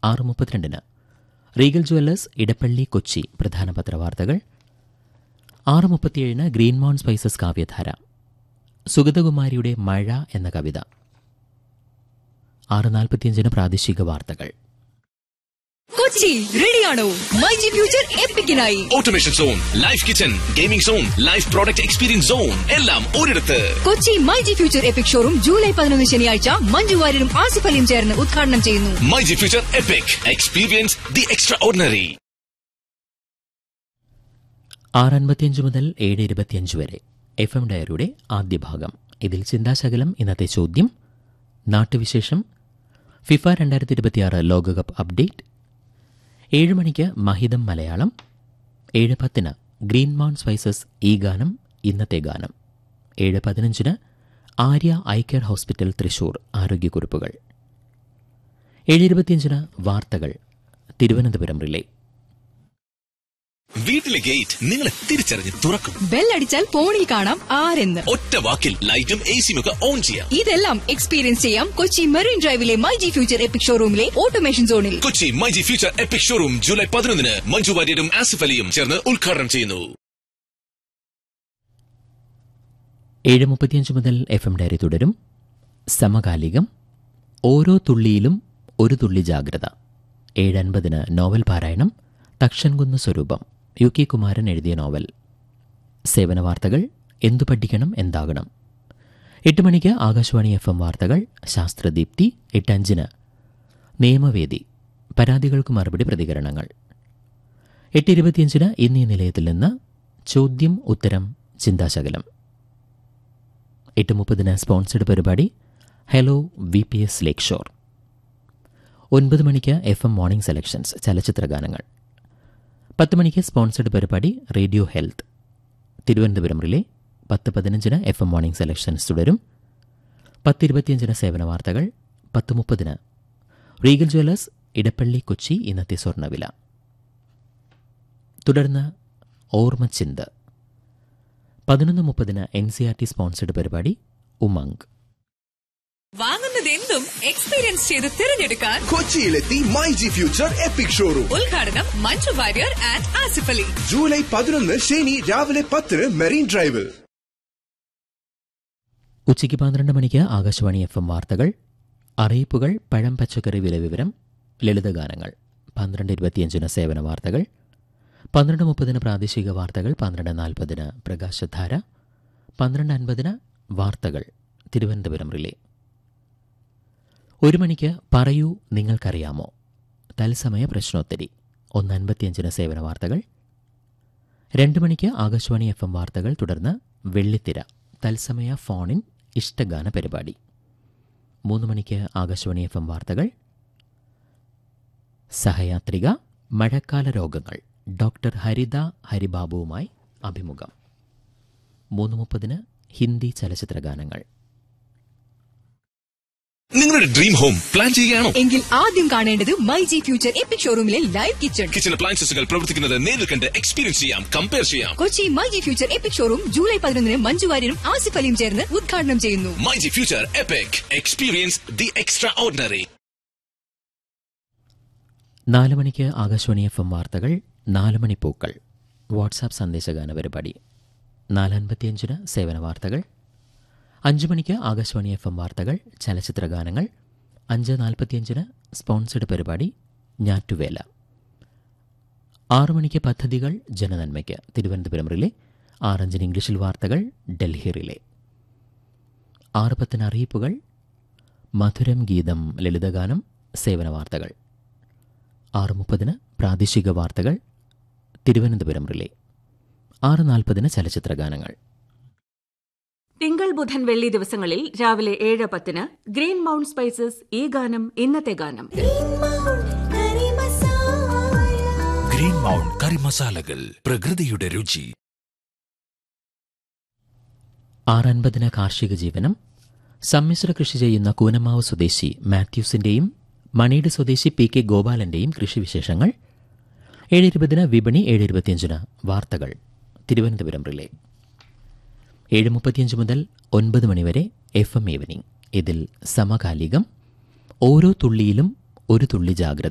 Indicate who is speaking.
Speaker 1: ആറ് മുപ്പത്തിരണ്ടിന് Regal jewellers Edappally Kochi പ്രധാന പത്രവാർത്തകൾ ആറ് മുപ്പത്തിയേഴിന് ഗ്രീൻ മൗൺ സ്പൈസസ് കാവ്യധാര സുഗതകുമാരിയുടെ മഴ എന്ന കവിത ആറ് നാൽപ്പത്തിയഞ്ചിന് പ്രാദേശിക വാർത്തകൾ
Speaker 2: കൊച്ചി റെഡിയാണോ മൈ ജി ഫ്യൂച്ചർ എപ്പിക്കിനായി
Speaker 3: automation zone life kitchen gaming zone life product experience zone എല്ലാം ഒരിടത്ത്
Speaker 2: Kochi my G future epic showroom July പതിനൊന്ന് ശനിയാഴ്ച മഞ്ജു വാര്യരും ആസിഫ് അലിയും ചേർന്ന് ഉദ്ഘാടനം ചെയ്യുന്നു
Speaker 3: my G future epic experience the extraordinary
Speaker 1: ആറ് അൻപത്തിയഞ്ച് മുതൽ ഏഴ് ഇരുപത്തിയഞ്ച് വരെ എഫ് എം ഡയറിയുടെ ആദ്യ ഭാഗം ഇതിൽ ചിന്താശകലം ഇന്നത്തെ ചോദ്യം നാട്ടുവിശേഷം ഫിഫ രണ്ടായിരത്തി ഇരുപത്തിയാറ് ലോകകപ്പ് അപ്ഡേറ്റ് ഏഴ് മണിക്ക് മഹിതം മലയാളം ഏഴ് പത്തിന് ഗ്രീൻ മൗണ്ട് സ്പൈസസ് ഈ ഗാനം ഇന്നത്തെ ഗാനം ഏഴ് പതിനഞ്ചിന് Arya eye care hospital Thrissur ആരോഗ്യക്കുറിപ്പുകൾ ഏഴ് ഇരുപത്തിയഞ്ചിന് വാർത്തകൾ തിരുവനന്തപുരം റിലേ
Speaker 3: വീട്ടിലെ ഗേറ്റ് നിങ്ങളെ തിരിച്ചറിഞ്ഞ് തുറക്കും
Speaker 2: ബെല്ലടിച്ചാൽ ഫോണിൽ കാണാം ആരെന്ന്
Speaker 3: ഒറ്റ വാക്കിൽ ലൈറ്റും എ സിയും ഒക്കെ ഓൺ ചെയ്യാം
Speaker 2: ഇതെല്ലാം എക്സ്പീരിയൻസ് ചെയ്യാം കൊച്ചി മെറീൻ ഡ്രൈവിലെ മൈ ജി ഫ്യൂച്ചർ എപ്പിക് ഷോറൂമിലെ ഓട്ടോമേഷൻ സോണിൽ
Speaker 3: Kochi my G future epic showroom July പതിനൊന്നിന് മഞ്ജു വാര്യരും ആസിഫ് അലിയും ചേർന്ന് ഉദ്ഘാടനം ചെയ്യുന്നു
Speaker 1: ഏഴ് മുപ്പത്തിയഞ്ച് മുതൽ എഫ് എം ഡയറി തുടരും സമകാലികം ഓരോ തുള്ളിയിലും ഒരു തുള്ളി ജാഗ്രത ഏഴ് അൻപതിന് നോവൽ പാരായണം തക്ഷൻകുന്ന് സ്വരൂപം യു കെ കുമാരൻ എഴുതിയ നോവൽ സേവന വാർത്തകൾ എന്തു പഠിക്കണം എന്താകണം എട്ട് മണിക്ക് ആകാശവാണി എഫ് എം വാർത്തകൾ ശാസ്ത്രദീപ്തി എട്ടഞ്ചിന് നിയമവേദി പരാതികൾക്ക് മറുപടി പ്രതികരണങ്ങൾ എട്ട് ഇരുപത്തിയഞ്ചിന് ഇന്നീ നിലയത്തിൽ നിന്ന് ചോദ്യം ഉത്തരം ചിന്താശകലം എട്ട് മുപ്പതിന് സ്പോൺസർഡ് പരിപാടി hello V P S lake shore ഒൻപത് മണിക്ക് എഫ് എം മോർണിംഗ് സെലക്ഷൻസ് ചലച്ചിത്ര ഗാനങ്ങൾ പത്ത് മണിക്ക് സ്പോൺസർഡ് പരിപാടി റേഡിയോ ഹെൽത്ത് തിരുവനന്തപുരം റിലേ പത്ത് പതിനഞ്ചിന് എഫ് എം മോർണിംഗ് സെലക്ഷൻസ് തുടരും പത്ത് ഇരുപത്തിയഞ്ചിന് സേവന വാർത്തകൾ പത്ത് മുപ്പതിന് റീഗൽ ജ്വല്ലേഴ്സ് ഇടപ്പള്ളി കൊച്ചി ഇന്നത്തെ സ്വർണ്ണവില തുടർന്ന് ഓർമ്മച്ചിന്ത് പതിനൊന്ന് മുപ്പതിന് N C R T sponsored പരിപാടി ഉമംഗ്
Speaker 2: വാങ്ങുന്നതെന്തും എക്സ്പീരിയൻസ് ചെയ്ത് തിരഞ്ഞെടുക്കാൻ
Speaker 4: കൊച്ചിയിലെത്തി my G future epic showroom
Speaker 2: ഉദ്ഘാടനം മഞ്ജു വാര്യർ ആൻഡ് ആസിഫ് അലി
Speaker 4: ജൂലൈ പതിനൊന്ന് ശനി രാവിലെ പത്തിന് മെറീൻ ഡ്രൈവിൽ
Speaker 1: ഉച്ചയ്ക്ക് പന്ത്രണ്ട് മണിക്ക് ആകാശവാണി എഫ് എം വാർത്തകൾ അറിയിപ്പുകൾ പഴം പച്ചക്കറി വില വിവരം ലളിതഗാനങ്ങൾ പന്ത്രണ്ട് ഇരുപത്തിയഞ്ചിന് സേവന വാർത്തകൾ പന്ത്രണ്ട് മുപ്പതിന് പ്രാദേശിക വാർത്തകൾ പന്ത്രണ്ട് നാൽപ്പതിന് പ്രകാശധാര പന്ത്രണ്ട് അൻപതിന് വാർത്തകൾ തിരുവനന്തപുരം റിലേ ഒരു മണിക്ക് പറയൂ നിങ്ങൾക്കറിയാമോ തത്സമയ പ്രശ്നോത്തരി ഒന്ന് അൻപത്തിയഞ്ചിന് സേവന വാർത്തകൾ രണ്ട് മണിക്ക് ആകാശവാണി എഫ് എം വാർത്തകൾ തുടർന്ന് വെള്ളിത്തിര തത്സമയ ഫോണിൻ ഇഷ്ടഗാന പരിപാടി മൂന്ന് മണിക്ക് ആകാശവാണി എഫ് എം വാർത്തകൾ സഹയാത്രിക മഴക്കാല രോഗങ്ങൾ ഡോക്ടർ ഹരിത ഹരിബാബുവുമായി അഭിമുഖം മൂന്ന് മുപ്പതിന് ഹിന്ദി ചലച്ചിത്ര ഗാനങ്ങൾ
Speaker 3: നിങ്ങളുടെ ഡ്രീം ഹോം പ്ലാൻ ചെയ്യുകയാണോ
Speaker 2: എങ്കിൽ ആദ്യം കാണേണ്ടത് മൈ ജി ഫ്യൂച്ചർ എപ്പിക് ഷോറൂമിലെ ലൈവ് കിച്ചൺ
Speaker 3: കിച്ചൺ അപ്ലയൻസസുകൾ പ്രവർത്തിക്കുന്നത് നേരിൽ കണ്ട് എക്സ്പീരിയൻസ് ചെയ്യാം കമ്പയർ ചെയ്യാം
Speaker 2: Kochi my G future epic showroom July പതിനൊന്നിന് മഞ്ജു വാര്യരും ആസിഫ് അലിയും ചേർന്ന് ഉദ്ഘാടനം ചെയ്യുന്നു
Speaker 3: my G future epic experience the extraordinary
Speaker 1: നാല് മണിക്ക് ആകാശവാണി എഫ് എം വാർത്തകൾ നാല് മണി പൂക്കൾ വാട്സാപ്പ് സന്ദേശഗാന പരിപാടി നാലൻപത്തിയഞ്ചിന് സേവന വാർത്തകൾ അഞ്ച് മണിക്ക് ആകാശവാണി എഫ് എം വാർത്തകൾ ചലച്ചിത്ര ഗാനങ്ങൾ അഞ്ച് നാൽപ്പത്തിയഞ്ചിന് സ്പോൺസർഡ് പരിപാടി ഞാറ്റുവേല ആറു മണിക്ക് പദ്ധതികൾ ജനനന്മയ്ക്ക് തിരുവനന്തപുരം റിലേ ആറഞ്ചിന് ഇംഗ്ലീഷിൽ വാർത്തകൾ ഡൽഹി റിലേ ആറ് പത്തിന് അറിയിപ്പുകൾ മധുരം ഗീതം ലളിതഗാനം സേവന വാർത്തകൾ ആറ് മുപ്പതിന് പ്രാദേശിക വാർത്തകൾ തിരുവനന്തപുരം റിലേ ആറ് നാൽപ്പതിന് ചലച്ചിത്ര ഗാനങ്ങൾ
Speaker 5: തിങ്കൾ ബുധൻ വെള്ളി ദിവസങ്ങളിൽ രാവിലെ ഏഴ് പത്തിന് ഗ്രീൻ മൗണ്ട് സ്പൈസസ് ഈ ഗാനം ഇന്നത്തെ ഗാനം
Speaker 6: ഗ്രീൻ മൗണ്ട് കറി മസാലകൾ പ്രകൃതിയുടെ രുചി
Speaker 1: ആറ് അൻപതിന് കാർഷിക ജീവനം സമ്മിശ്ര കൃഷി ചെയ്യുന്ന കൂനമാവ് സ്വദേശി മാത്യൂസിന്റെയും മണിയുടെ സ്വദേശി പി കെ ഗോപാലന്റെയും കൃഷിവിശേഷങ്ങൾ ഏഴ് ഇരുപതിന് വിപണി ഏഴ് ഇരുപത്തിയഞ്ചിന് വാർത്തകൾ തിരുവനന്തപുരം റിലേ ഏഴ് മുപ്പത്തിയഞ്ച് മുതൽ ഒൻപത് മണിവരെ എഫ് എം ഈവനിംഗ് ഇതിൽ സമകാലികം ഓരോ തുള്ളിയിലും ഒരു തുള്ളി ജാഗ്രത